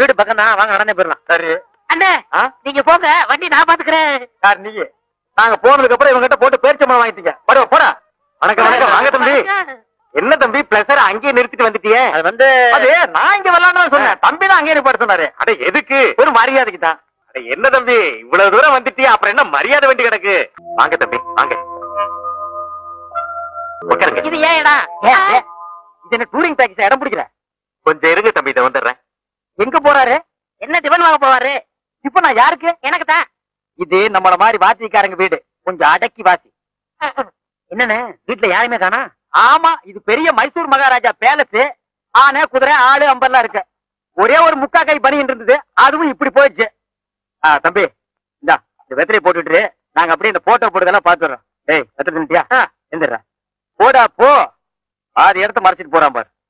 வீடு பக்கம் தான் வாங்க நடந்தே போயிடலாம் சரி அண்ணே ஆ? நீங்க போங்க வண்டி நான் பாத்துக்கிறேன் யார் நீ நாங்க போனதுக்கு அப்புறம் இவங்க கிட்ட போட்டு பேரிச்சம்பழம் வாங்கிட்டீங்க போட போடா வணக்கம் வணக்கம் வாங்க தம்பி என்ன தம்பி பிளஸர் அங்கேயே நிறுத்திட்டு வந்துட்டியே அது வந்து அது நான் இங்க வரலாம்னு சொன்னேன் தம்பி தான் அங்கேயே நிப்பாட்ட சொன்னாரு அட எதுக்கு ஒரு மரியாதைக்கு தான் அட என்ன தம்பி இவ்வளவு தூரம் வந்துட்டியே அப்புறம் என்ன மரியாதை வேண்டி கிடக்கு வாங்க தம்பி வாங்க உட்காருங்க இது ஏன் இடம் இது என்ன டூரிங் பேக்கேஜ் இடம் பிடிக்கல கொஞ்சம் இருங்க தம்பி இதை வந்துடுறேன் எங்க போறாரு என்ன டிபன் வாங்க போவாரு இப்ப நான் யாருக்கு எனக்கு தான் இது நம்மள மாதிரி வாத்திக்காரங்க வீடு கொஞ்சம் அடக்கி வாசி என்னண்ணே வீட்டுல யாருமே காணா ஆமா இது பெரிய மைசூர் மகாராஜா பேலஸ் ஆனை குதிரை ஆடு அம்பர்லாம் இருக்கு ஒரே ஒரு முக்கா கை பனின்னு இருந்தது அதுவும் இப்படி போயிடுச்சு ஆ, தம்பி இந்தா இந்த வெத்தலையை போட்டுட்டு நாங்க அப்படியே இந்த போட்டோ போட்டதெல்லாம் பாத்துறோம் டேய் வெத்தலை தின்ட்டியா எந்திரா போடா போ ஆறு இடத்த மறைச்சிட்டு போறான் பாரு